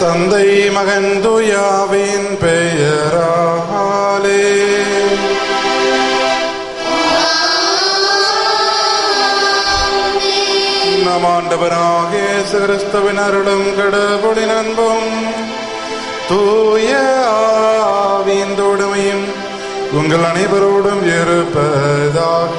தந்தை மகன் துயாவின் பெயராலே நம் ஆண்டவராக இயேசு கிறிஸ்துவின் அருளும் கடவுளின் அன்பும் தூய ஆவியின் தோடுமையும் உங்கள் அனைவரோடும் இருப்பதாக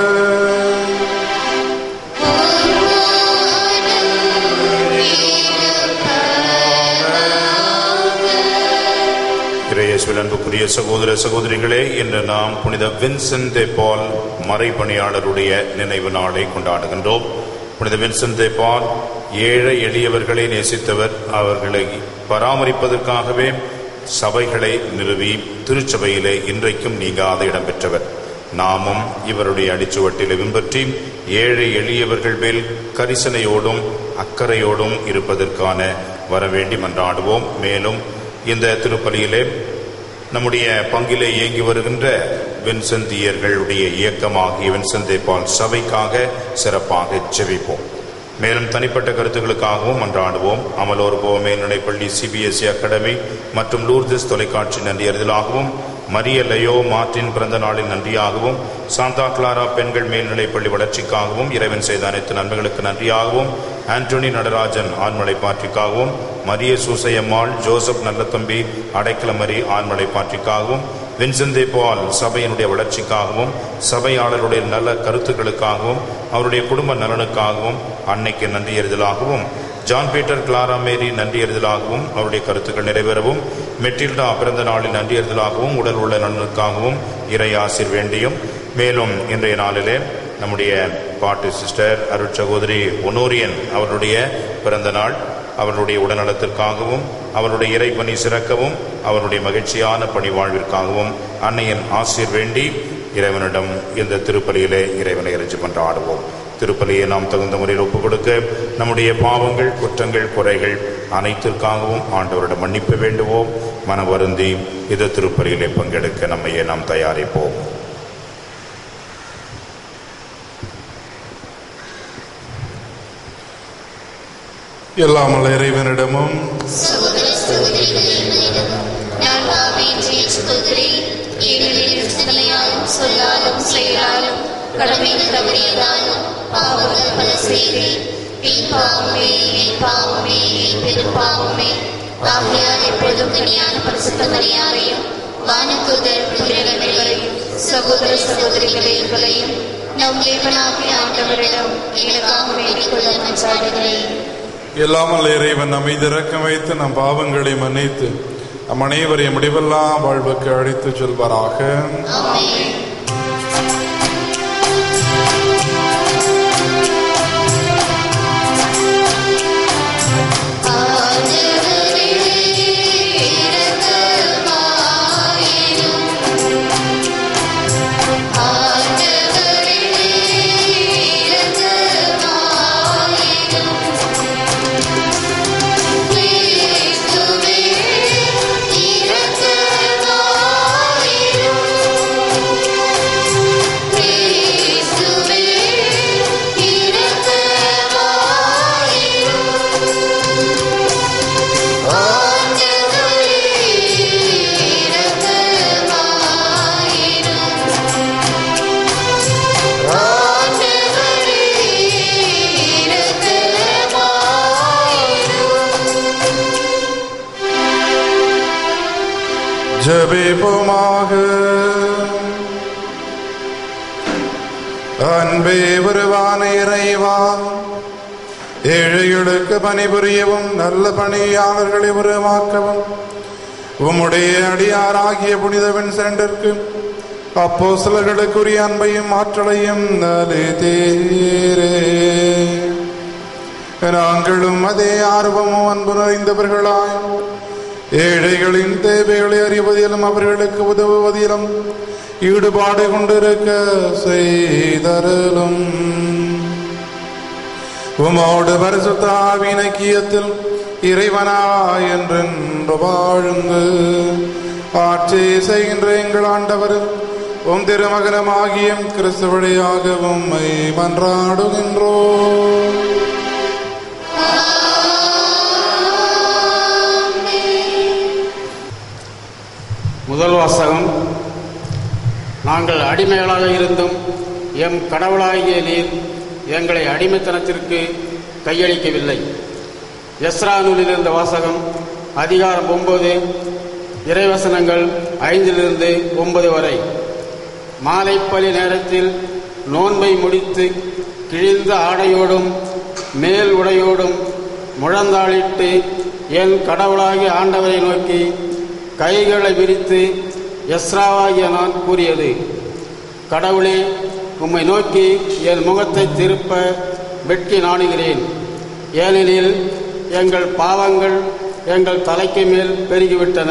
இறையேசுவில் அன்புக்குரிய சகோதர சகோதரிகளே இன்று நாம் புனித வின்சென்ட் தே பால் மறைபணியாளருடைய நினைவு நாளை கொண்டாடுகின்றோம் புனித வின்சென்ட் தே பால் ஏழை எளியவர்களை நேசித்தவர் அவர்களை பராமரிப்பதற்காகவே சபைகளை நிறுவி திருச்சபையிலே இன்றைக்கும் நீங்காத இடம் பெற்றவர் நாமும் இவருடைய அடிச்சுவட்டில் பின்பற்றி ஏழை எளியவர்கள் மேல் கரிசனையோடும் அக்கறையோடும் இருப்பதற்கான வரவேண்டி மன்றாடுவோம் மேலும் இந்த திருப்பலியிலே நம்முடைய பங்கிலே இயங்கி வருகின்ற வின்சந்தியர்களுடைய இயக்கமாகிய வின்சந்தே பால் சபைக்காக சிறப்பாக செவிப்போம் மேலும் தனிப்பட்ட கருத்துக்களுக்காகவும் மன்றாடுவோம் அமலோர் போமே நிலைப்பள்ளி சிபிஎஸ்இ அகாடமி மற்றும் லூர்திஸ் தொலைக்காட்சி நன்றியறிதலாகவும் மரிய லயோ மார்டின் பிறந்த நாளின் நன்றியாகவும் சாந்தா கிளாரா பெண்கள் மேல்நிலைப்பள்ளி வளர்ச்சிக்காகவும் இறைவன் செய்த அனைத்து நன்மைகளுக்கு நன்றியாகவும் ஆண்டோனி நடராஜன் ஆண்மலை பாற்றிக்காகவும் மரிய சூசையம்மாள் ஜோசப் நல்லத்தம்பி அடைக்கலமரி ஆண்மலை பாற்றிக்காகவும் வின்செந்தே பால் சபையினுடைய வளர்ச்சிக்காகவும் சபையாளருடைய நல்ல கருத்துக்களுக்காகவும் அவருடைய குடும்ப நலனுக்காகவும் அன்னைக்கு நன்றி எறிதலாகவும் ஜான் பீட்டர் கிளாரா மேரி நன்றி எறிதலாகவும் அவருடைய கருத்துக்கள் நிறைவேறவும் மெட்டில்டா பிறந்த நாளில் நன்றி எறிதலாகவும் உடல் உள்ள நலனுக்காகவும் இறை ஆசிர் வேண்டியும் மேலும் இன்றைய நாளிலே நம்முடைய பாட்டு சிஸ்டர் அருட் சகோதரி ஒனோரியன் அவருடைய பிறந்த நாள் அவருடைய உடல்நலத்திற்காகவும் அவருடைய இறைப்பணி சிறக்கவும் அவருடைய மகிழ்ச்சியான பணி வாழ்விற்காகவும் அன்னையின் ஆசிர் வேண்டி இறைவனிடம் இந்த திருப்பலியிலே இறைவனை இறைச்சி கொண்டாடுவோம் திருப்பலியை நாம் தகுந்த முறையில் ஒப்புக் கொடுக்க நம்முடைய பாவங்கள் குற்றங்கள் குறைகள் அனைத்திற்காகவும் ஆண்டவரிடம் மன்னிப்பு வேண்டுவோம் மன வருந்தி இந்த திருப்பலியிலே பங்கெடுக்க நம்மையே நாம் தயாரிப்போம் எல்லாமல் இறைவனிடமும் சகோதர சகோதரிகளிடம் நான் பாவியை ஜெயிச்சுக்கொள்கிறேன் ஏனெனில் சிந்தனையாலும் சொல்லாலும் செயலாலும் கடமை தவறியதாலும் பாவம் பல செய்தேன் என் பாவமே என் பாவமே என் பெரும் பாவமே ஆகையால் எப்பொழுதும் தனியான பரிசுத்த மரியாதையும் வானத்துதர் புனிதர்களையும் சகோதர சகோதரிகளையும் நம் தேவனாகிய ஆண்டவரிடம் எனக்காக வேண்டிக் கொள்ள மன்றாடுகிறேன் எல்லாமல் இறைவன் நம்மை திறக்கம் வைத்து நம் பாவங்களை மன்னித்து நம் அனைவரையும் முடிவெல்லாம் வாழ்வுக்கு அழைத்து செல்வாராக ஆமென் ஆண்டவரே இரக்கமாயிரும் ஆண்டவரே இரக்கமாயிரும் கிறிஸ்துவே இரக்கமாயிரும் கிறிஸ்துவே இரக்கமாயிரும் ஆண்டவரே இரக்கமாயிரும் ஆண்டவரே இரக்கமாயிரும் ஜெபிப்போமாக அன்பே உருவான இறைவா ஏழைகளுக்கு பணிபுரியவும் நல்ல பணியாளர்களை உருவாக்கவும் உம்முடைய அடியாராகிய புனிதவன் சென்றிற்கு அப்போ சிலர்களுக்குரிய அன்பையும் ஆற்றலையும் நலிதீரே நாங்களும் அதே ஆர்வமும் அன்பு நிறைந்தவர்களாய் ஏழைகளின் தேவைகளை அறிவதிலும் அவர்களுக்கு உதவுவதிலும் ஈடுபாடு கொண்டிருக்க செய்தருளும் உமோடு பரிசுத்த ஆவியின் ஐக்கியத்தில் இறைவனாய் என்றென்று வாழ்ந்து ஆட்சி செய்கின்ற எங்கள் ஆண்டவர் உம் திருமகனமாகிய கிறிஸ்து வழியாக உம்மை மன்றாடுகின்றோம் முதல் வாசகம் நாங்கள் அடிமைகளாக இருந்தும் எம் கடவுளாகிய நீர் எங்களை அடிமைத்தனத்திற்கு கையளிக்கவில்லை எஸ்ரா நூலில் இருந்த வாசகம் அதிகாரம் ஒன்பது இறைவசனங்கள் ஐந்திலிருந்து ஒன்பது வரை மாலைப்பலி நேரத்தில் நோன்பை முடித்து கிழிந்த ஆடையோடும் மேல் உடையோடும் முழந்தாளிட்டு என் கடவுளாகிய ஆண்டவரை நோக்கி கைகளை விரித்து எஸ்ராவாகிய நான் கூறியது கடவுளே உம்மை நோக்கி என் முகத்தை திருப்ப வெட்கி நாணுகிறேன் ஏனெனில் எங்கள் பாவங்கள் எங்கள் தலைக்கு மேல் பெருகிவிட்டன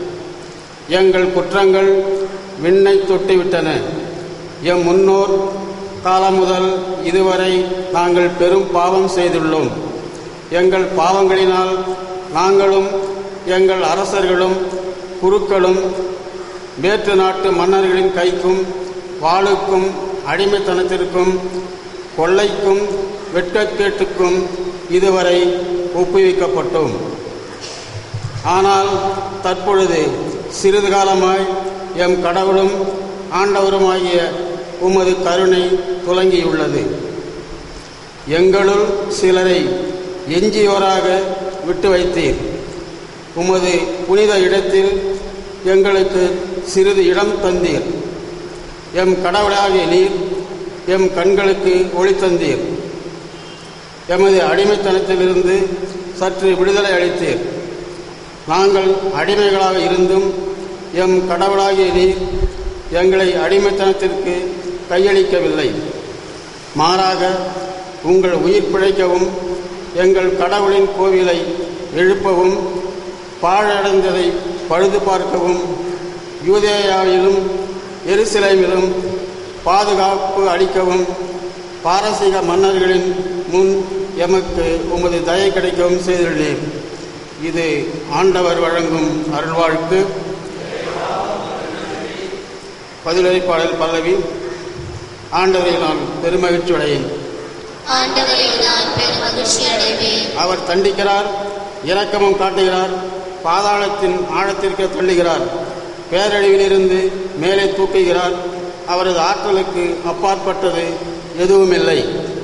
எங்கள் குற்றங்கள் விண்ணை தொட்டுவிட்டன எம் முன்னோர் காலம் முதல் இதுவரை நாங்கள் பெரும் பாவம் செய்துள்ளோம் எங்கள் பாவங்களினால் நாங்களும் எங்கள் அரசர்களும் குருக்களும் வேற்று நாட்டு மன்னர்களின் கைக்கும் வாளுக்கும் அடிமைத்தனத்திற்கும் கொள்ளைக்கும் வெட்கக்கேட்டுக்கும் இதுவரை ஒப்புவிக்கப்பட்டோம் ஆனால் தற்பொழுது சிறிது காலமாய் எம் கடவுளும் ஆண்டவருமாகிய உமது கருணை துலங்கியுள்ளது எங்களுள் சிலரை எஞ்சியோராக விட்டு வைத்தீர் உமது புனித இடத்தில் எங்களுக்கு சிறிது இடம் தந்தீர் எம் கடவுளாகிய நீர் எம் கண்களுக்கு ஒளி தந்தீர் எமது அடிமைத்தனத்திலிருந்து சற்று விடுதலை அளித்தீர் நாங்கள் அடிமைகளாக இருந்தும் எம் கடவுளாகிய நீர் எங்களை அடிமைத்தனத்திற்கு கையளிக்கவில்லை மாறாக உங்கள் உயிர் பிழைக்கவும் எங்கள் கடவுளின் கோவிலை எழுப்பவும் பாழடைந்ததை பழுது பார்க்கவும் யூதேயாவிலும் எருசலேமிலும் பாதுகாப்பு அளிக்கவும் பாரசீக மன்னர்களின் முன் எமக்கு உமது தயை கிடைக்கவும் செய்துள்ளேன் இது ஆண்டவர் வழங்கும் அருள்வாழ்க்கு பதிலளிப்பாளர் பல்லவி ஆண்டவரை நான் பெருமகிழ்ச்சி அடையேன் ஆண்டவரை நான் பெருமகிழ்ச்சி அடைவேன் அவர் தண்டிக்கிறார் இரக்கமும் காட்டுகிறார் பாதாளத்தின் ஆழத்திற்கு தள்ளுகிறார் பேரழிவிலிருந்து மேலே தூக்குகிறார் அவரது ஆற்றலுக்கு அப்பாற்பட்டது எதுவுமில்லை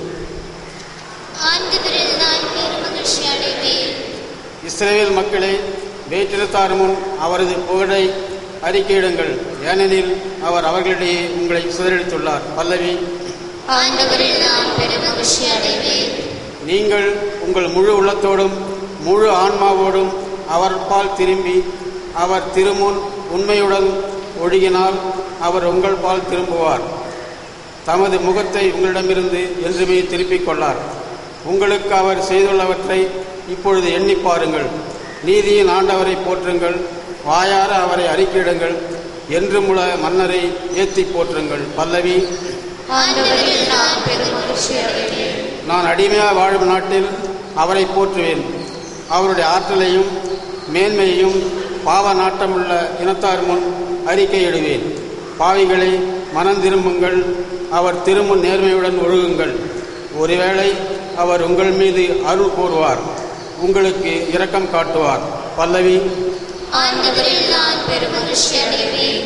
ஆண்டவரில் நான் பெருமகிழ்ச்சி அடைவேன் இஸ்ரேல் மக்களே வேற்றினத்தார் முன் அவரது புகழை அறிக்கையிடுங்கள் ஏனெனில் அவர் அவர்களிடையே உங்களை சிதறடித்துள்ளார் பல்லவி ஆண்டவரில் நான் பெருமகிழ்ச்சி அடைவேன் நீங்கள் உங்கள் முழு உள்ளத்தோடும் முழு ஆன்மாவோடும் அவர் பால் திரும்பி அவர் திருமுன் உண்மையுடன் ஒழுகினால் அவர் உங்கள் பால் திரும்புவார் தமது முகத்தை உங்களிடமிருந்து என்றுமே திருப்பிக் கொள்ளார் உங்களுக்கு அவர் செய்துள்ளவற்றை இப்பொழுது எண்ணி பாருங்கள் நீதியின் ஆண்டவரை போற்றுங்கள் வாயார அவரை அறிக்கையிடுங்கள் என்றுமுள்ள மன்னரை ஏத்தி போற்றுங்கள் பல்லவி ஆண்டவரில் நான் பெருமகிழ்ச்சி அடைவேன் நான் அடிமையாக வாழும் நாட்டில் அவரை போற்றுவேன் அவருடைய ஆற்றலையும் மேன்மையையும் பாவ நாட்டமுள்ள இனத்தார் முன் அறிக்கையிடுவேன் பாவிகளை மனம் திரும்புங்கள் அவர் திருமுன் நேர்மையுடன் ஒழுகுங்கள் ஒருவேளை அவர் உங்கள் மீது அருள் கூறுவார் உங்களுக்கு இரக்கம் காட்டுவார் பல்லவி ஆண்டவரில் நான் பெருமகிழ்ச்சி அடைவேன்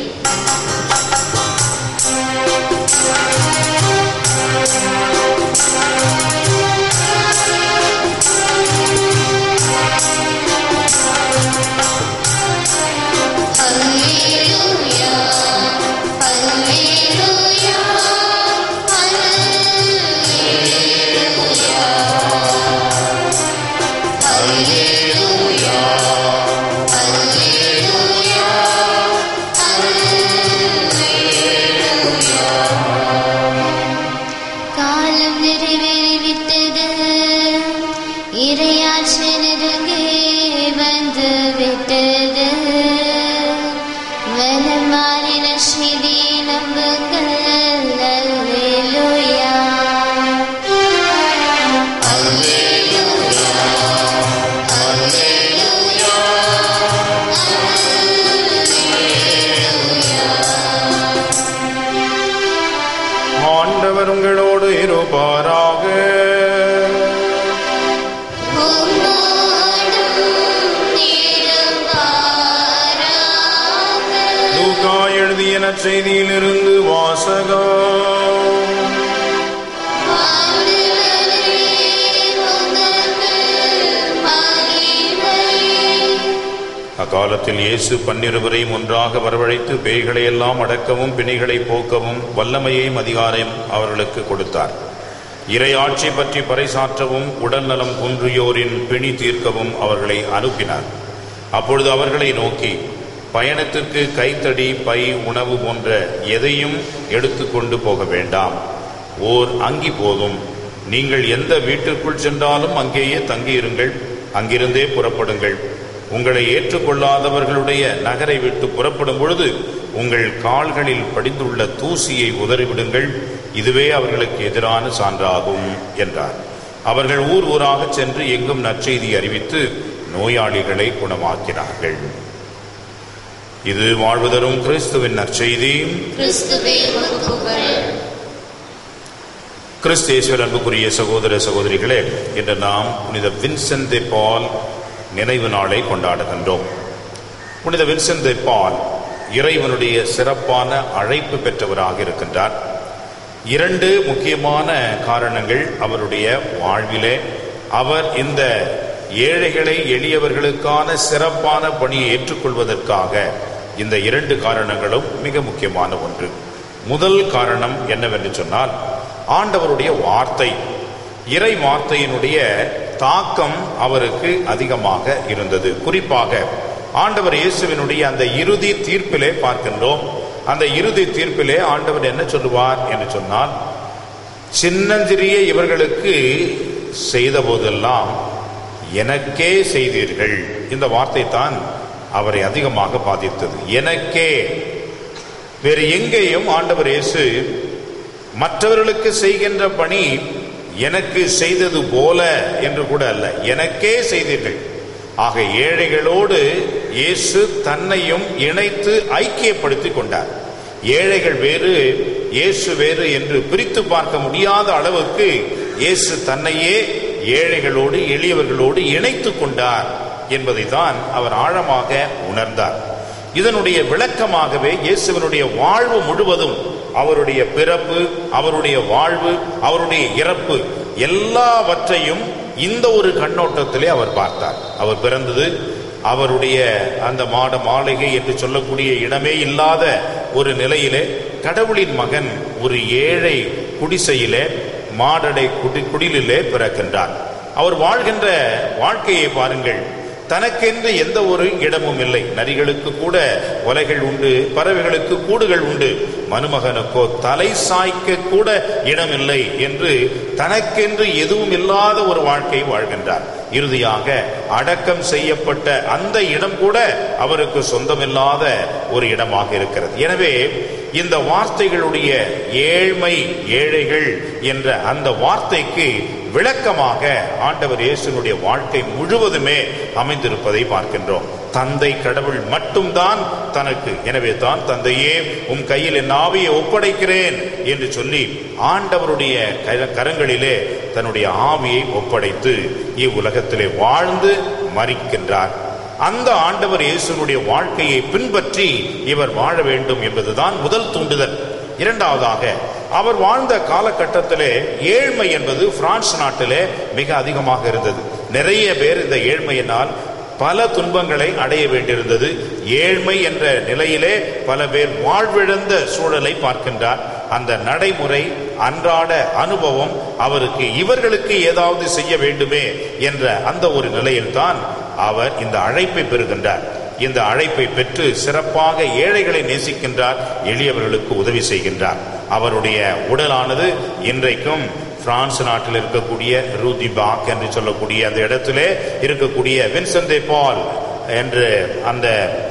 அல்லேலூயா அல்லேலூயா அல்லேலூயா அல்லேலூயா அல்லேலூயா நற்செய்தியிலிருந்து வாசகம் அக்காலத்தில் இயேசு பன்னிருவரையும் ஒன்றாக வரவழைத்து பேய்களை எல்லாம் அடக்கவும் பிணிகளை போக்கவும் வல்லமையையும் அதிகாரம் அவர்களுக்கு கொடுத்தார் இறையாட்சி பற்றி பறைசாற்றவும் உடல்நலம் குன்றியோரின் பிணி தீர்க்கவும் அவர்களை அனுப்பினார் அப்பொழுது அவர்களை நோக்கி பயணத்திற்கு கைத்தடி பை உணவு போன்ற எதையும் எடுத்துக்கொண்டு போக வேண்டாம் ஓர் அங்கி போதும் நீங்கள் எந்த வீட்டிற்குள் சென்றாலும் அங்கேயே தங்கியிருங்கள் அங்கிருந்தே புறப்படுங்கள் உங்களை ஏற்றுக்கொள்ளாதவர்களுடைய நகரை விட்டு புறப்படும் பொழுது உங்கள் கால்களில் படிந்துள்ள தூசியை உதறிவிடுங்கள் இதுவே அவர்களுக்கு எதிரான சான்றாகும் என்றார் அவர்கள் ஊர் ஊராக சென்று எங்கும் நற்செய்தி அறிவித்து நோயாளிகளை குணமாக்கினார்கள் இது வாழ்வு தரும் கிறிஸ்துவின் நற்செய்தி கிறிஸ்துவே உமக்கு புகழ் கிறிஸ்தேஸ்வர் அன்புக்குரிய சகோதர சகோதரிகளே இன்று நாம் புனித வின்சென்ட் தி பால் நினைவு நாளை கொண்டாடுகின்றோம் புனித வின்சென்ட் தி பால் இறைவனுடைய சிறப்பான அழைப்பு பெற்றவராக இருக்கின்றார் இரண்டு முக்கியமான காரணங்கள் அவருடைய வாழ்விலே அவர் இந்த ஏழைகளை எளியவர்களுக்கான சிறப்பான பணியை ஏற்றுக்கொள்வதற்காக இந்த இரண்டு காரணங்களும் மிக முக்கியமான ஒன்று முதல் காரணம் என்னவென்று சொன்னால் ஆண்டவருடைய வார்த்தை இறை வார்த்தையினுடைய தாக்கம் அவருக்கு அதிகமாக இருந்தது குறிப்பாக ஆண்டவர் இயேசுவினுடைய அந்த இறுதி தீர்ப்பிலே பார்க்கின்றோம் அந்த இறுதி தீர்ப்பிலே ஆண்டவர் என்ன சொல்லுவார் என்று சொன்னால் சின்னஞ்சிறிய இவர்களுக்கு செய்த போதெல்லாம் எனக்கே செய்தீர்கள் இந்த வார்த்தை தான் அவரை அதிகமாக பாதித்தது எனக்கே வேறு எங்கேயும் ஆண்டவர் இயேசு மற்றவர்களுக்கு செய்கின்ற பணி எனக்கு செய்தது போல என்று கூட அல்ல எனக்கே செய்தீர்கள் ஆக ஏழைகளோடு இயேசு தன்னையும் இணைத்து ஐக்கியப்படுத்தி கொண்டார் ஏழைகள் வேறு இயேசு வேறு என்று பிரித்து பார்க்க முடியாத அளவுக்கு இயேசு தன்னையே ஏழைகளோடு எளியவர்களோடு இணைத்து கொண்டார் என்பதை தான் அவர் ஆழமாக உணர்ந்தார் இதனுடைய விளக்கமாகவே இயேசுவனுடைய வாழ்வு முழுவதும் அவருடைய பிறப்பு அவருடைய வாழ்வு அவருடைய இறப்பு எல்லாவற்றையும் இந்த ஒரு கண்ணோட்டத்திலே அவர் பார்த்தார் அவர் பிறந்தது அவருடைய அந்த மாட மாளிகை என்று சொல்லக்கூடிய இடமே இல்லாத ஒரு நிலையிலே கடவுளின் மகன் ஒரு ஏழை குடிசையிலே மாடடை குடி குடிலிலே பிறக்கின்றார் அவர் வாழ்கின்ற வாழ்க்கையை பாருங்கள் தனக்கென்று எந்த ஒரு இடமும் இல்லை நரிகளுக்கு கூட ஒலைகள் உண்டு பறவைகளுக்கு கூடுகள் உண்டு மருமகனுக்கோ தலை சாய்க்க கூட இடமில்லை என்று தனக்கென்று எதுவும் இல்லாத ஒரு வாழ்க்கை வாழ்கின்றார் இறுதியாக அடக்கம் செய்யப்பட்ட அந்த இடம் கூட அவருக்கு சொந்தமில்லாத ஒரு இடமாக இருக்கிறது எனவே இந்த வார்த்தைகளுடைய ஏழ்மை ஏழைகள் என்ற அந்த வார்த்தைக்கு விளக்கமாக ஆண்டவர் இயேசுனுடைய வாழ்க்கை முழுவதுமே அமைந்திருப்பதை பார்க்கின்றோம் தந்தை கடவுள் மட்டும்தான் தனக்கு எனவே தான் தந்தையே உம் கையில் என் ஆவியை ஒப்படைக்கிறேன் என்று சொல்லி ஆண்டவருடைய கர- கரங்களிலே தன்னுடைய ஆவியை ஒப்படைத்து இவ்வுலகத்திலே வாழ்ந்து மறிக்கின்றார் அந்த ஆண்டவர் இயேசுனுடைய வாழ்க்கையை பின்பற்றி இவர் வாழ வேண்டும் என்பதுதான் முதல் தூண்டுதல் இரண்டாவதாக அவர் வாழ்ந்த காலகட்டத்திலே ஏழ்மை என்பது பிரான்ஸ் நாட்டிலே மிக அதிகமாக இருந்தது நிறைய பேர் இந்த ஏழ்மையினால் பல துன்பங்களை அடைய வேண்டியிருந்தது ஏழ்மை என்ற நிலையிலே பல பேர் வாழ்விழந்த சூழலை பார்க்கின்றார் அந்த நடைமுறை அன்றாட அனுபவம் அவருக்கு இவர்களுக்கு ஏதாவது செய்ய வேண்டுமே என்ற அந்த ஒரு நிலையில்தான் அவர் இந்த அழைப்பை பெறுகின்றார் இந்த அழைப்பை பெற்று சிறப்பாக ஏழைகளை நேசிக்கின்றார் எளியவர்களுக்கு உதவி செய்கின்றார் அவருடைய உடலானது இன்றைக்கும் பிரான்ஸ் நாட்டில் இருக்கக்கூடிய ரூதி பாக் என்று சொல்லக்கூடிய அந்த இடத்திலே இருக்கக்கூடிய வின்சென்ட் பால் என்று அந்த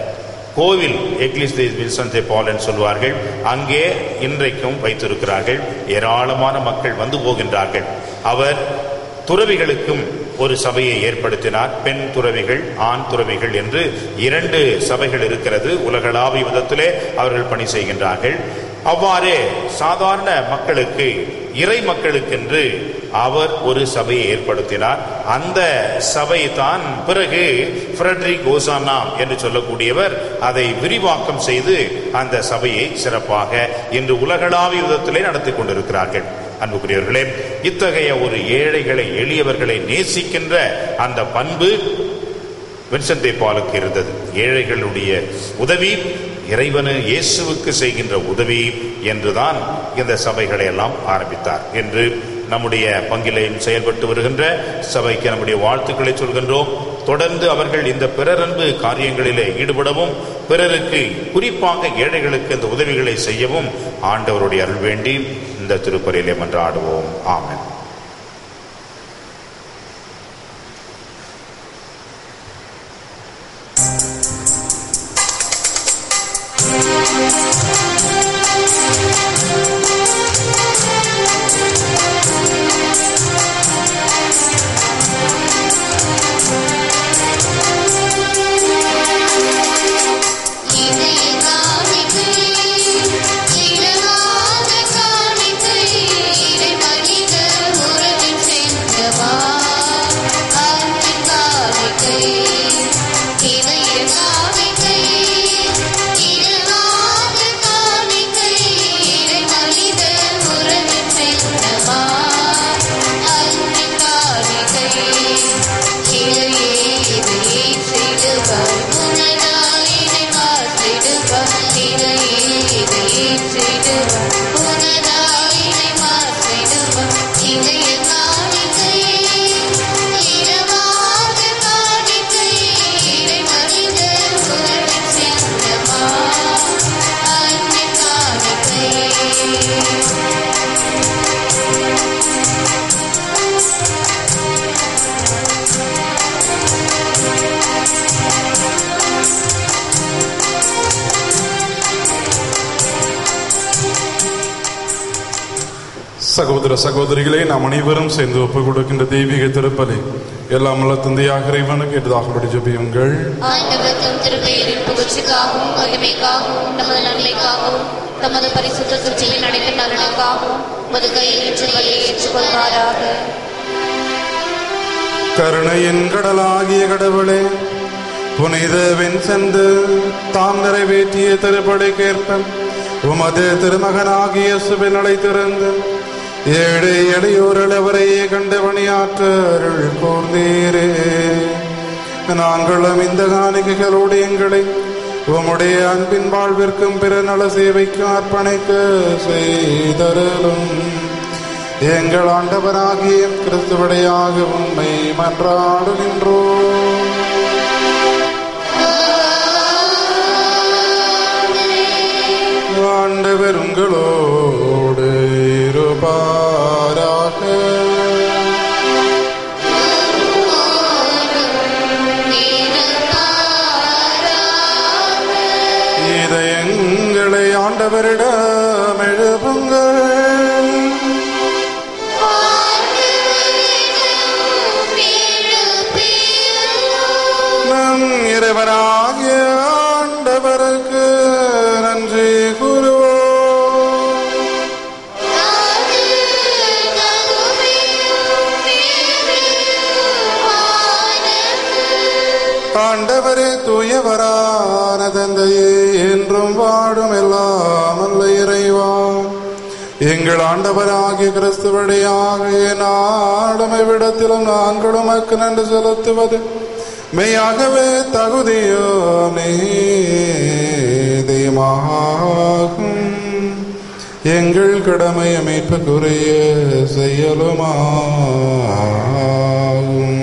கோவில் எக்லிஸ் வில்சன் பால் என்று சொல்வார்கள் அங்கே இன்றைக்கும் வைத்திருக்கிறார்கள் ஏராளமான மக்கள் வந்து போகின்றார்கள் அவர் துறவிகளுக்கும் ஒரு சபையை ஏற்படுத்தினார் பெண் துறவிகள் ஆண் துறவிகள் என்று இரண்டு சபைகள் இருக்கிறது உலகளாவிய விதத்திலே அவர்கள் பணி செய்கின்றார்கள் அவ்வாறே சாதாரண மக்களுக்கு இறை மக்களுக்கென்று அவர் ஒரு சபையை ஏற்படுத்தினார் அந்த சபை தான் பிறகு ஃப்ரெட்ரிக் ஓசானா என்று சொல்லக்கூடியவர் அதை விரிவாக்கம் செய்து அந்த சபையை சிறப்பாக இன்று உலகளாவிய விதத்திலே நடத்தி கொண்டிருக்கிறார்கள் அன்புக்குரியவர்களே இத்தகைய ஒரு ஏழைகளை எளியவர்களை நேசிக்கின்ற அந்த பண்பு வின்சென்டே பாலுக்கு இருந்தது ஏழைகளுடைய உதவி இறைவனு இயேசுவுக்கு செய்கின்ற உதவி என்றுதான் இந்த சபைகளை எல்லாம் ஆரம்பித்தார் என்று நம்முடைய பங்கிலையும் செயல்பட்டு வருகின்ற சபைக்கு நம்முடைய வாழ்த்துக்களை சொல்கின்றோம் தொடர்ந்து அவர்கள் இந்த பிறரன்பு காரியங்களிலே ஈடுபடவும் பிறருக்கு குறிப்பாக ஏழைகளுக்கு இந்த உதவிகளை செய்யவும் ஆண்டவருடைய அருள் வேண்டி இந்த திருப்பலியிலே மன்றாடுவோம் ஆமென் இதய காணிக்கை இளவாத காணிக்கை இறை மனித உறவின் சென்றவா அன்பின் காணிக்கை இதய காணிக்கை இளவாத காணிக்கை இறை மனித உறவின் சென்றவா அன்பின் காணிக்கை இளையே இதையே செய்துவார் உனதாயினை மாற்றிடுவார் இதையே இதையே செய்துவார் உனதாயினை மாற்றிடுவார் இதய காணிக்கை இரவாத காணிக்கை இறை மனித உறவின் சென்றமா அன்பின் காணிக்கை சகோதர சகோதரிகளே நாம் அனைவரும் சேர்ந்து ஒப்புக் கொடுக்கின்ற தெய்வீக திருப்பலி எல்லாம் உள்ள தந்தையாக இறைவனுக்கு எதிராக ஜபியுங்கள் ஆண்டவர்க்கும் திருப்பெயரின் புகழ்ச்சிக்காகவும் மகிமைக்காகவும் நமது நன்மைக்காகவும் தமது பரிசுத்த சுற்றியில் நடைபெற நலனுக்காகவும் உமது கையில் இன்று வழியை ஏற்றுக்கொள்வாராக கருணையின் கடலாகிய கடவுளே புனித வின்செந்து தாம் நிறைவேற்றிய திருப்படைக்கேற்ப உமது திருமகனாகிய சுபின் அழைத்திருந்து ஏழை எளியோர்கள் அவரையே கண்டு பணியாற்ற அருள் கூர்ந்தீரே நாங்களும் இந்த காணிக்கைகளோடு எங்களை உம்முடைய அன்பின் வாழ்விற்கும் பிற நல சேவைக்கும் அர்ப்பணிக்க செய்தருளும் எங்கள் ஆண்டவராகிய கிறிஸ்துவடையாக உண்மை மன்றாடுகின்றோம் ஆண்டவர் உங்களோடு இருப்பாராக இதயங்களை ஆண்டவரிடம் எழுப்புங்கள் நம் இறைவனாகிய ஆண்டவருக்கு நன்றி கூறுவோம் ஆண்டவரே தூயவரான தந்தையே என்றும் வாடும் எல்லாம் அல்ல இறைவா எங்கள் ஆண்டவராகிய கிறிஸ்துவடியாக நாடும் இவ்விடத்திலும் நாங்களும் மக்கு நன்றி செலுத்துவது மெய்யாகவே தகுதியோ நீதியமாகும் எங்கள் கடமை அமைப்புக்குரிய செயலுமாகும்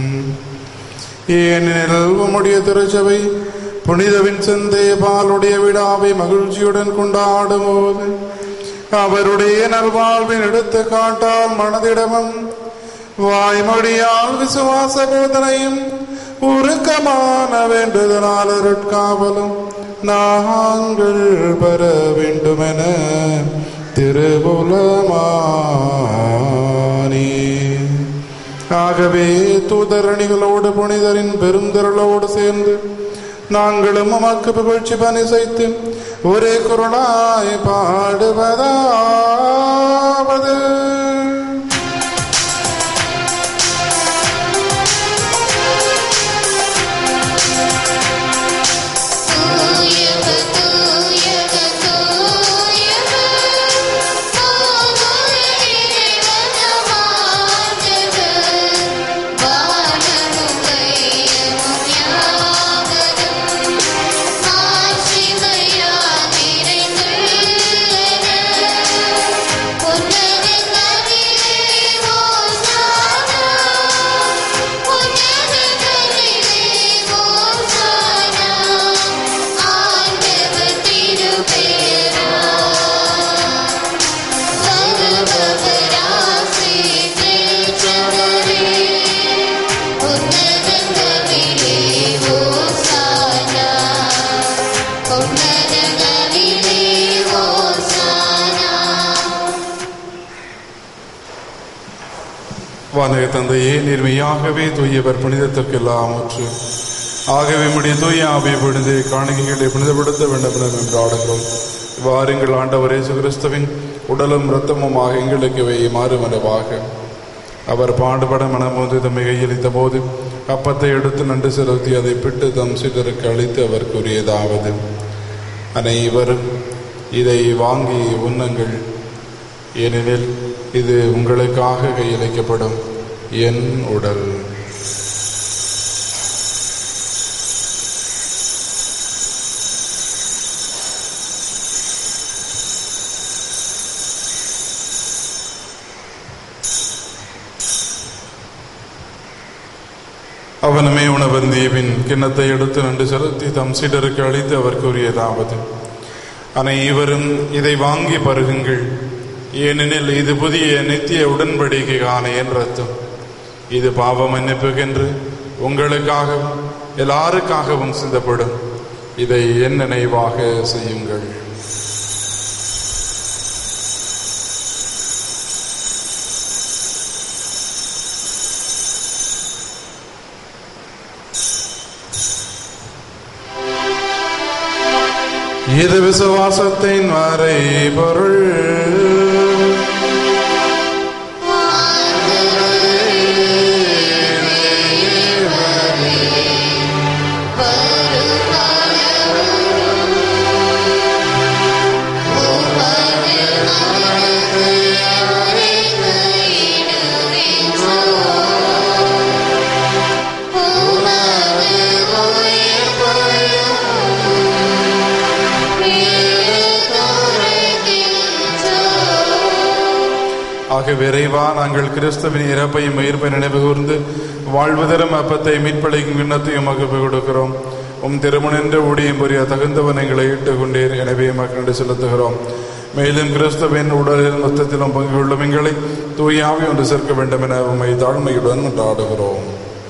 ஏனெனில் உம்முடைய திருச்சபை புனிதவின் சிந்தை பாலுடைய விழாவை மகிழ்ச்சியுடன் கொண்டாடும் போது அவருடைய நல்வாழ்வின் எடுத்து காட்டால் மனதிடமும் வாய்மொழியால் விசுவாச போதனையும் உருக்கமான வேண்டுதலால் அருட்காவலும் நாங்கள் பெற வேண்டுமென திருபுலமானே ஆகவே தூதரணிகளோடு புனிதரின் பெருந்திரளோடு சேர்ந்து நாங்களும் உமக்கு புகழ்ச்சி பணி செய்து ஒரே குரலாய் பாடுவதாவது தூயவர் தூயவர் தூயவர் வானோர் இறைவனமாண்டவர் வானமும் கையமும் யாவரும் மாட்சிமையால் நிறைந்துள்ளன உன்னதங்களிலே ஓசானா உன்னதங்களிலே ஓசானா ஆண்டவர் திருப்பெயரால் வருபவராசி பெற்றவரே உன்னதங்களிலே ஓசானா உன்னதங்களிலே ஓசானா வானக தந்தையே நேர்மையாகவே தூயவர் புனிதத்திற்கெல்லாம் முற்று ஆகவே முடிய தூய ஆவை பொழுது காணிக்கைகளை புனிதப்படுத்த வேண்டும் என என்றாடுகிறோம் வாருங்கள் ஆண்டவர் இயேசு கிறிஸ்துவின் உடலும் இரத்தமுமாக எங்களுக்கு இவை மாறுமனவாக அவர் பாடுபட மனமோது தம்மை கையளித்த போது அப்பத்தை எடுத்து நன்று செலுத்தி அதை பிட்டு தம் சிலருக்கு அளித்து அவர் கூறியதாவது அனைவரும் இதை வாங்கி உண்ணுங்கள் ஏனெனில் இது உங்களுக்காக கையளிக்கப்படும் என் உடல் அவனுமே உணவந்திய பின் கிண்ணத்தை எடுத்து நன்று செலுத்தி தம் சீடருக்கு அளித்து அவர் கூறியதாவது அனைவரும் இதை வாங்கி பருகுங்கள் ஏனெனில் இது புதிய நித்திய உடன்படிக்கைக்கான என் ரத்தம் இது பாவ மன்னிப்புக்கென்று உங்களுக்காகவும் எல்லாருக்காகவும் சிந்தப்படும் இதை என் நினைவாக செய்யுங்கள் இது விசுவாசத்தின் வரை பொருள் ஆக விரைவா நாங்கள் கிறிஸ்துவின் இறப்பையும் உயிர்ப்பை நினைவு கூர்ந்து வாழ்வு தரும் அப்பத்தை மீட்பளிக்கும் கிண்ணத்தையும் மகிழ்வு கொடுக்கிறோம் உம் திருமணின்ற ஊழியம் புரிய தகுந்தவன் எங்களை இட்டுக் கொண்டீர் எனவே மக்களிடம் செலுத்துகிறோம் மேலும் கிறிஸ்துவின் உடலில் மொத்தத்திலும் பங்கு கொள்ளும் எங்களை தூயாவி ஒன்று சேர்க்க வேண்டும் என உம்மை தாழ்மையுடன் கொண்டாடுகிறோம்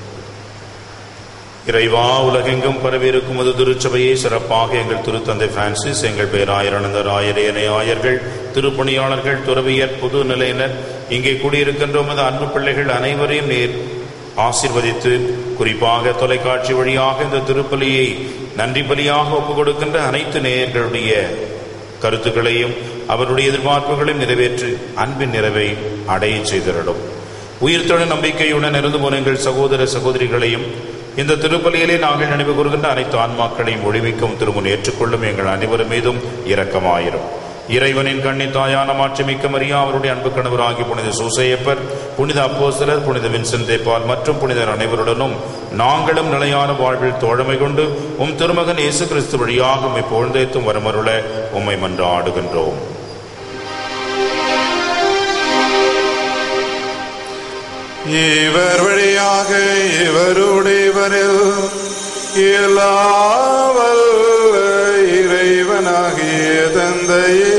இறைவா உலகெங்கும் பரவியிருக்கும் அது திருச்சபையை சிறப்பாக எங்கள் திருத்தந்தை பிரான்சிஸ் எங்கள் பேராயரணந்தர் ஆயரேனை ஆயர்கள் திருப்பணியாளர்கள் துறவியர் புது நிலையினர் இங்கே கூடியிருக்கின்ற உமது அன்பு பிள்ளைகள் அனைவரையும் நேர் ஆசீர்வதித்து குறிப்பாக தொலைக்காட்சி வழியாக இந்த திருப்பலியை நன்றி பலியாக ஒப்புக் கொடுக்கின்ற அனைத்து நேயர்களுடைய கருத்துக்களையும் அவருடைய எதிர்பார்ப்புகளையும் நிறைவேற்றி அன்பின் நிறைவை அடையச் செய்திடலும் உயிர்த்தெழு நம்பிக்கையுடன் இருந்து போன எங்கள் சகோதர சகோதரிகளையும் இந்த திருப்பலியிலே நாங்கள் நினைவு கூறுகின்ற அனைத்து ஆன்மாக்களையும் ஒளிமிக்கவும் திருமுன் ஏற்றுக்கொள்ளும் எங்கள் அனைவரும் மீதும் இரக்கமாயிரும் இறைவனின் கண்ணி தாயான மாட்சிமிக்க மரியா அவருடைய அன்பு கணவராகி புனித சூசையப்பர் புனித அப்போஸ்தலர் புனித வின்சென்ட் தேப்பால் மற்றும் புனிதர் அனைவருடனும் நாங்களும் நிலையான வாழ்வில் தோழமை கொண்டு உம் திருமகன் இயேசு கிறிஸ்து வழியாக உம்மை புகழ்ந்தேத்தும் வரமருள உம்மை மன்றாடுகின்றோம் இவர் வழியாக இவருடையவரில் இயலாவல் இறைவனாகிய தந்தையே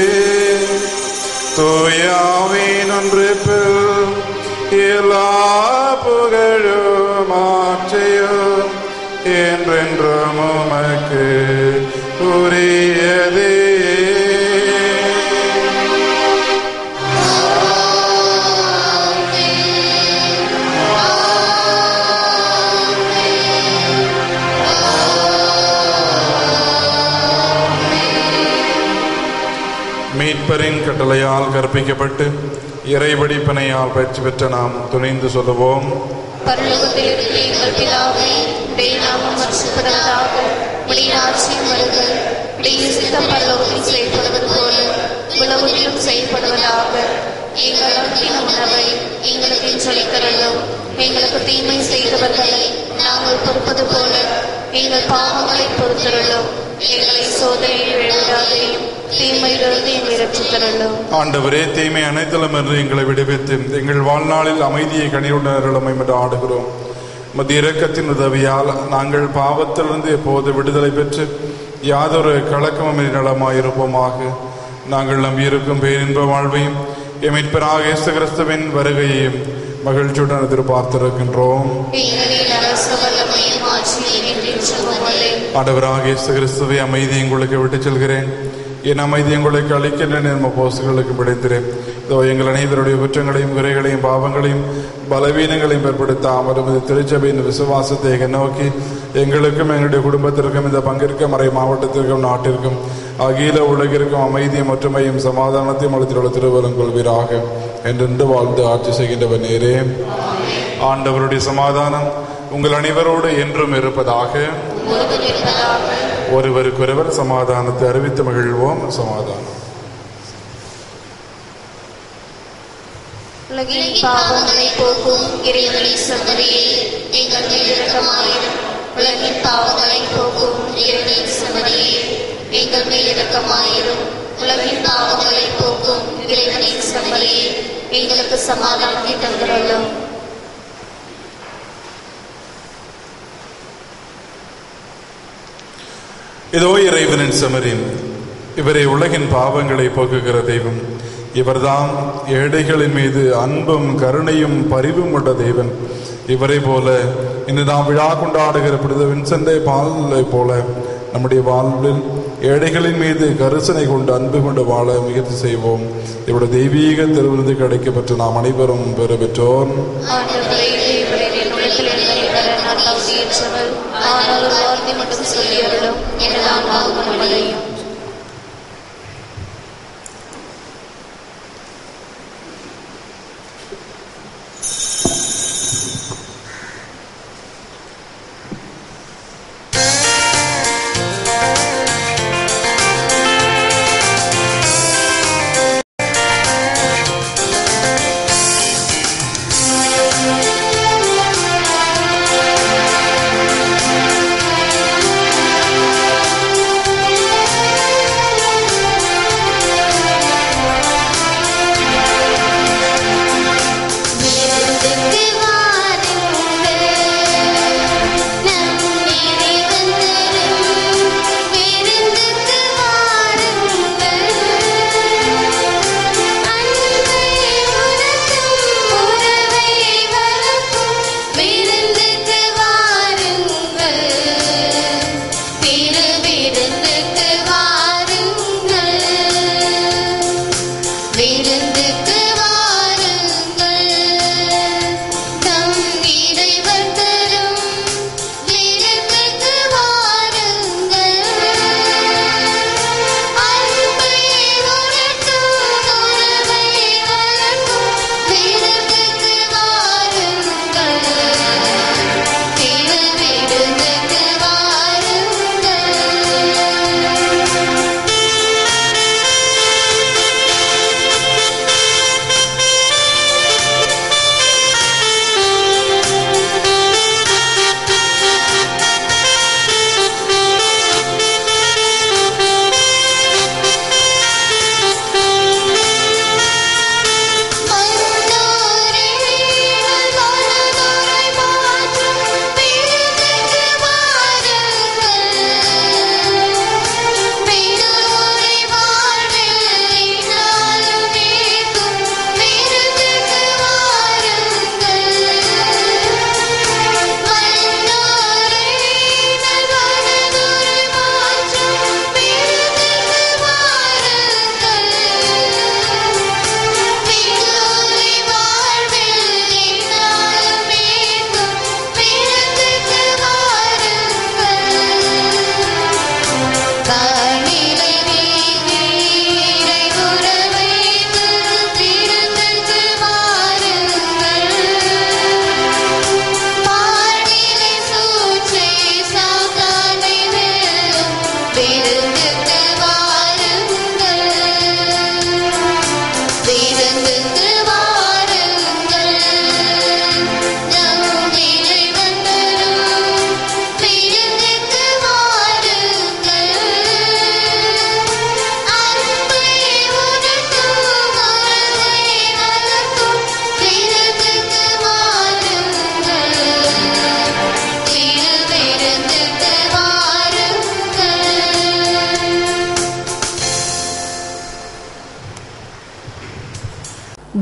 தூயாவின் ஒன்றிப்பில் எல்லா புகழும் ஆட்சியும் என்றென்றும் உமக்கு உரியதே மீட்பரின் கட்டளையால் கற்பிக்கப்பட்டு இறைவடிப்பனையால் பயிற்சி பெற்ற நாம் துணிந்து சொல்லுவோம் பரலோகத்தில் இருக்கிற எங்கள் பிதாவே உடைய நாமம் வருஷப்படுவதாக உடைய ஆட்சியும் வருக உடைய சித்தம் பரலோகத்தில் செயல்படுவது போல உலகத்திலும் செயல்படுவதாக எங்கள் அன்பின உணவை எங்களுக்கு சொல்லித்தரலும் எங்களுக்கு தீமை செய்தவர்களை நாங்கள் பொறுப்பது போல எங்கள் பாவங்களை பொறுத்தருளும் எங்களை சோதனையில் விழுவிடாதையும் தீமையிலிருந்து எங்களை ரட்சித்தருளும் ஆண்டவரே தீமை அனைத்திலும் என்று எங்களை விடுவித்து எங்கள் வாழ்நாளில் அமைதியை கனியுடனருளமை என்று ஆடுகிறோம் மத்திய இரக்கத்தின் உதவியால் நாங்கள் பாவத்திலிருந்து எப்போது விடுதலை பெற்று யாதொரு கலக்கமும் நலமாயிருப்போமாக நாங்கள் நம்பியிருக்கும் பேரின்ப வாழ்வையும் எமிட்பராக இயேசு கிறிஸ்துவின் வருகையையும் மகிழ்ச்சியுடன் எதிர்பார்த்திருக்கின்றோம் எங்களின் அரச வல்லமையும் ஆட்சியும் என்றென்றும் ஆண்டவராக இயேசு கிறிஸ்துவை அமைதி உங்களுக்கு விட்டுச் செல்கிறேன் என் அமைதி உங்களுக்கு அளிக்கின்றேன் என் போஸ்டுகளுக்கு பிடித்திறேன் இதோ எங்கள் அனைவருடைய குற்றங்களையும் குறைகளையும் பாவங்களையும் பலவீனங்களையும் ஏற்படுத்தாமல் இந்த திருச்சபையின் விசுவாசத்தை நோக்கி எங்களுக்கும் எங்களுடைய குடும்பத்திற்கும் இந்த பங்கிற்கும் மறை மாவட்டத்திற்கும் நாட்டிற்கும் அகில உலகிற்கும் அமைதியும் ஒற்றுமையும் சமாதானத்தையும் அளித்துள்ள திருவரம் கொள்வீராக என்றென்று வாழ்ந்து ஆட்சி செய்கின்றவர் நேரே ஆண்டவருடைய சமாதானம் உங்கள் அனைவரோடு என்றும் இருப்பதாக உறுதி நிற்பதாக ஒருவருக்கொருவர் சமாதானத்தை அறிவித்து மகிழ்வோம் சமாதானம் உலகின் பாவங்களை போக்கும் இறைவனின் சம்மதியை எங்கள் மீது இரக்கமாயிரும் உலகின் பாவங்களை போக்கும் இறைவனின் சம்மதியை எங்கள் மீது இரக்கமாயிரும் உலகின் பாவங்களை போக்கும் இறைவனின் சம்மதியை எங்களுக்கு சமாதானத்தை தந்துள்ளோம் இதோ இறைவனின் செமரின் இவரை உலகின் பாவங்களை போக்குகிற தெய்வம் இவர்தாம் ஏழைகளின் மீது அன்பும் கருணையும் பரிவும் கொண்ட தெய்வன் இவரை போல இன்று நாம் விழா கொண்டாடுகிற புனித வின்சென்டை பாலை போல நம்முடைய வாழ்வில் ஏழைகளின் மீது கரிசனை கொண்டு அன்பு கொண்டு வாழ முயற்சி செய்வோம் இவருடைய தெய்வீக திருவிருது கிடைக்கப்பெற்று நாம் அனைவரும் பெற பெற்றோர் ஆண்டவரே இவரை என் உள்ளத்தில் எழுந்தருளி வர நான் தகுதியற்றவர் ஆனால் ஒரு வார்த்தை மட்டும் சொல்லி அருளும் எனது ஆன்மாவும் மனமடையும் ஆ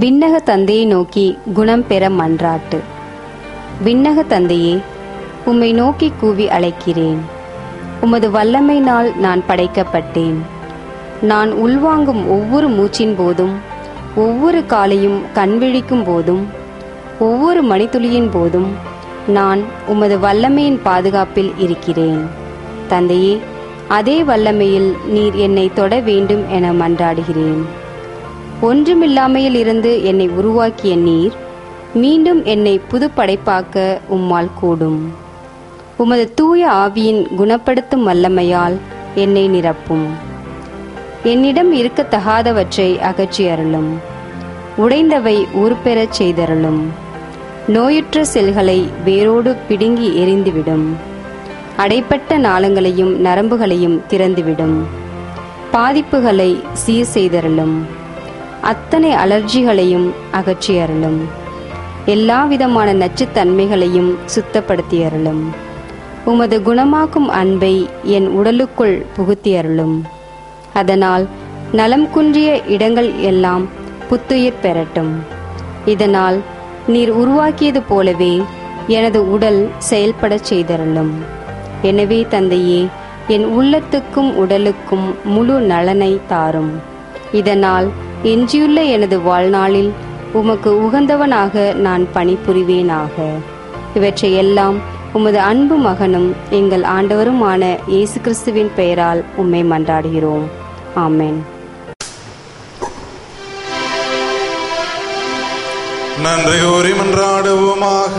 விண்ணக தந்தையை நோக்கி குணம் பெற மன்றாட்டு விண்ணக தந்தையே உம்மை நோக்கி கூவி அழைக்கிறேன் உமது வல்லமையினால் நான் படைக்கப்பட்டேன் நான் உள்வாங்கும் ஒவ்வொரு மூச்சின் போதும் ஒவ்வொரு காலையும் கண்விழிக்கும் போதும் ஒவ்வொரு மணித்துளியின் போதும் நான் உமது வல்லமையின் பாதுகாப்பில் இருக்கிறேன் தந்தையே அதே வல்லமையில் நீர் என்னை தொட வேண்டும் என மன்றாடுகிறேன் ஒன்றுமில்லாமையில் இருந்து என்னை உருவாக்கிய நீர் மீண்டும் என்னை புது படைப்பாக்க உம்மால் கூடும் உமது தூய ஆவியின் குணப்படுத்தும் வல்லமையால் என்னை நிரப்பும் என்னிடம் இருக்கத்தகாதவற்றை அகற்றி அருளும் உடைந்தவை உருப்பெறச் செய்தருளும் நோயுற்ற செல்களை வேரோடு பிடுங்கி எரிந்துவிடும் அடைப்பட்ட நாளங்களையும் நரம்புகளையும் திறந்துவிடும் பாதிப்புகளை சீர் செய்தருளும் அத்தனை அலர்ஜிகளையும் அகற்றி அருளும் எல்லா விதமான நச்சுத்தன்மைகளையும் சுத்தப்படுத்தி அருளும் உமது குணமாக்கும் அன்பை என் உடலுக்குள் புகுத்தி அருளும் அதனால் நலம் குன்றிய இடங்கள் எல்லாம் புத்துயிர் பெறட்டும் இதனால் நீர் உருவாக்கியது போலவே எனது உடல் செயல்படச் செய்தருளும் எனவே தந்தையே என் உள்ளத்துக்கும் உடலுக்கும் முழு நலனை தாரும் இதனால் எஞ்சியுள்ள எனது வாழ்நாளில் உமக்கு உகந்தவனாக நான் பணிபுரிவேனாக இவற்றை எல்லாம் உமது அன்பு மகனும் எங்கள் ஆண்டவருமான இயேசு கிறிஸ்துவின் பெயரால் உம்மை மன்றாடுகிறோம் ஆமென் நன்றி கூறி மன்றாடுவோமாக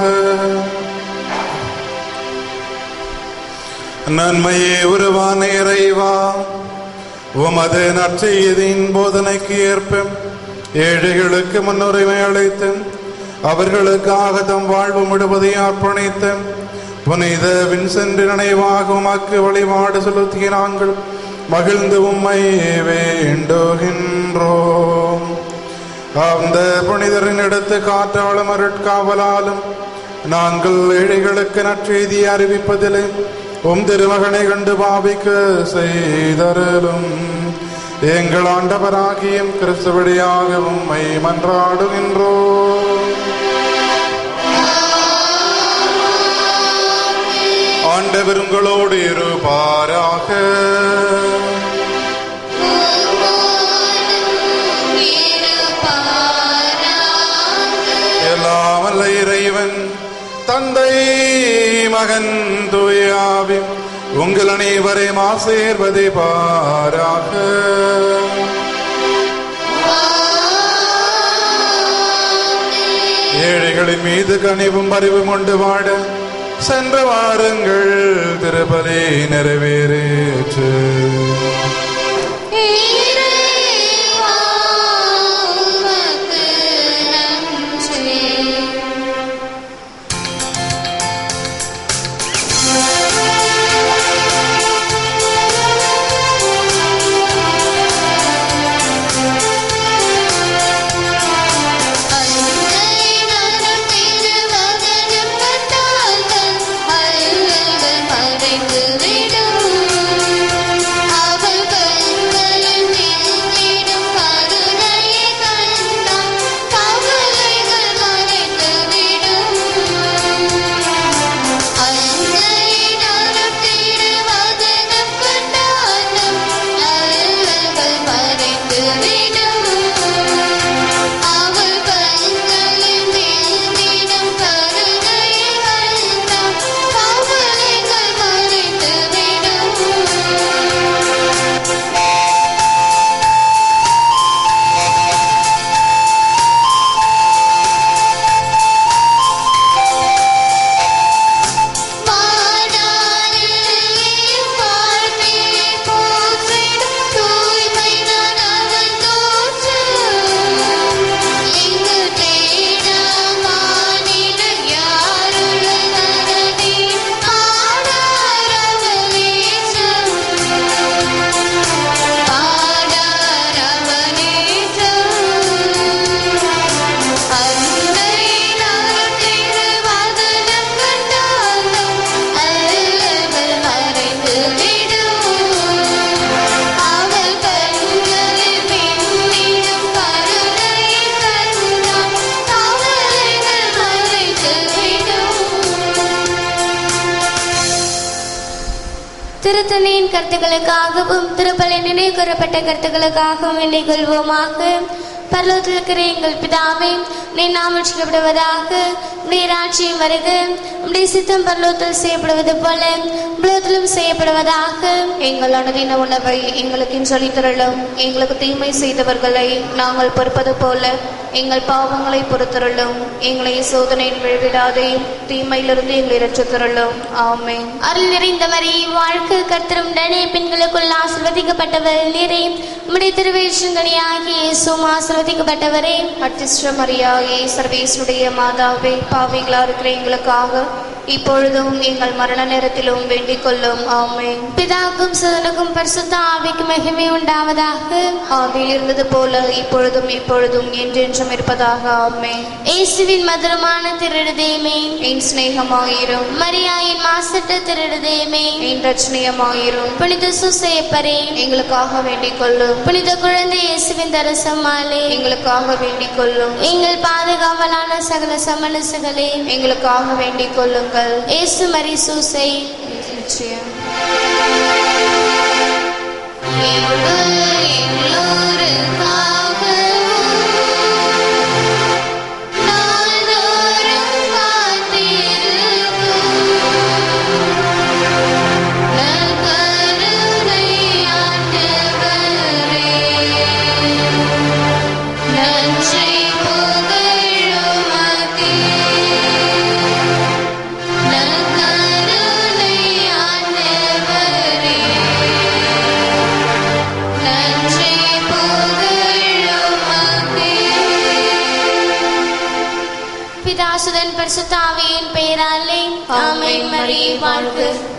நன்மையே உருவான இறைவா உமது நற்செய்தியின் போதனைக்கு ஏற்ப ஏழைகளுக்கு முன்னுரிமை அளித்து அவர்களுக்காக தம் வாழ்வு முழுவதை அர்ப்பணித்து புனித வின்சென்று நினைவாக உமக்கு வழிபாடு செலுத்திய நாங்கள் மகிழ்ந்து உம்மை வேண்டுகின்றோம் அந்த புனிதரின் எடுத்து காற்றாலும் அருட்காவலாலும் நாங்கள் ஏழைகளுக்கு நற்செய்தி அறிவிப்பதிலே உம் திருமகனை கண்டு பாவிக்க செய்தருளும் எங்கள் ஆண்டவராகியும் கிறிஸ்துவடியாக உம்மை மன்றாடுகின்றோம் ஆண்டவர் உங்களோடு இருப்பாராக எல்லாம் வல்ல இறைவன் தந்தை மகன் தூயாவி உங்கள் அனைவரையும் ஆசீர்வதி பாராக ஏழைகளின் மீது கனிவும் அறிவும் கொண்டு வாட சென்ற வாருங்கள் திருப்பலி நிறைவேறேற்று இறைவா, உமக்கு நன்றி. அன்னை நலம் திருமகனும் வந்தால் தன் அல்லல்கள் மறைந்து விடும் திருத்தணியின் கருத்துக்களுக்காகவும் திருப்பலை நினைவு கூறப்பட்ட கருத்துக்களுக்காகவும் வேண்டிக் கொள்வோமாக பரலோகத்தில் இருக்கிற எங்கள் பிதாவே நீ நாம் ரட்சிக்கப்படுவதாக உடைய ராட்சியம் வருக உடைய சித்தம் பரலோகத்தில் செய்யப்படுவது போல உலகத்திலும் செய்யப்படுவதாக எங்கள் அனுதின உணவை எங்களுக்கு சொல்லித் தரலும் எங்களுக்கு தீமை செய்தவர்களை நாங்கள் பொறுப்பது போல எங்கள் பாவங்களை பொறுத்தருளும் எங்களை சோதனையில் விழுவிடாதே தீமையிலிருந்து எங்களை ரட்சித்தருளும் ஆமென் அருள் நிறைந்த மரி வாழ்க்கை கர்த்தருடனே பெண்களுக்குள் ஆசிர்வதிக்கப்பட்டவர் நீரே உம்முடைய திருவேஷங்கனியாகிய இயேசுவும் ஆசிர்வதிக்கப்பட்டவரே அத்திஷ்ட மரியாயே சர்வேசனுடைய மாதாவே பாவிகளா இருக்கிற எங்களுக்காக இப்பொழுதும் எங்கள் மரண நேரத்திலும் வேண்டிக் கொள்ளும் ஆமென் பிதாவுக்கும் சுதனுக்கும் பரிசுத்த ஆவிக்கும் மகிமை உண்டாவதாக ஆதியில் இருந்தது போல இப்பொழுதும் இப்பொழுதும் என்றென்றும் இருப்பதாக ஆமென் இயேசுவின் மதுரமான திருடுதேமே என் சிநேகமாயிரும் மரியாயின் மாசற்ற திருடுதேமே என் ரட்சணியமாயிரும் புனித சுசேப்பரே எங்களுக்காக வேண்டிக் கொள்ளும் புனித குழந்தை இயேசுவின் தரசம்மாளே எங்களுக்காக வேண்டிக் கொள்ளும் எங்கள் பாதுகாவலான சகல சமணசுகளே எங்களுக்காக வேண்டிக் கொள்ளுங்கள் இயேசு மரி சூசை நிச்சயம் பிதாசுதன் பரிசுத்தாவியின் பெயராலே ஆமென் மரியே வாழ்க